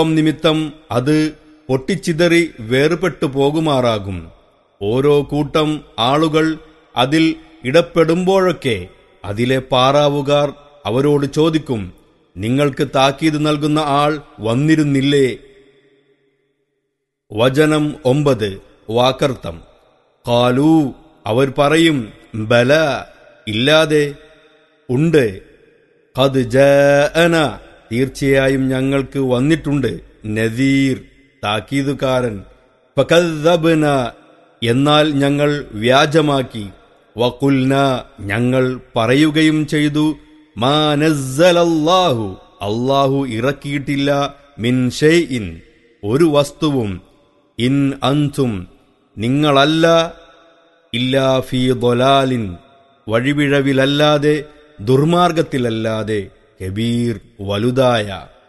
നിമിത്തം അത് പൊട്ടിച്ചിതറി വേർപെട്ടു പോകുമാറാകും ഓരോ കൂട്ടം ആളുകൾ അതിൽ ഇടപെടുമ്പോഴൊക്കെ അതിലെ പാറാവുകാർ അവരോട് ചോദിക്കും നിങ്ങൾക്ക് താക്കീത് നൽകുന്ന ആൾ വന്നിരുന്നില്ലേ വചനം ഒമ്പത് വാക്കർത്തം കാലൂ അവർ പറയും ബല ഇല്ലാതെ ഉണ്ട് അത് ജന തീർച്ചയായും ഞങ്ങൾക്ക് വന്നിട്ടുണ്ട് നദീർ താക്കീതുകാരൻ ഫകദ്ദബ്ന എന്നാൽ ഞങ്ങൾ വ്യാജമാക്കി വകുൽന ഞങ്ങൾ പറയുകയും ചെയ്തു മാ നസ്സലല്ലാഹു അല്ലാഹു ഇറക്കിയിട്ടില്ല മിൻ ഷൈഇൻ ഒരു വസ്തുവും ഇൻ അൻതും നിങ്ങളല്ല ഇല്ലാ ഫീ ദൊലാലിൻ വഴിപിഴവിലല്ലാതെ ദുർമാർഗത്തിലല്ലാതെ കബീർ വലുതായ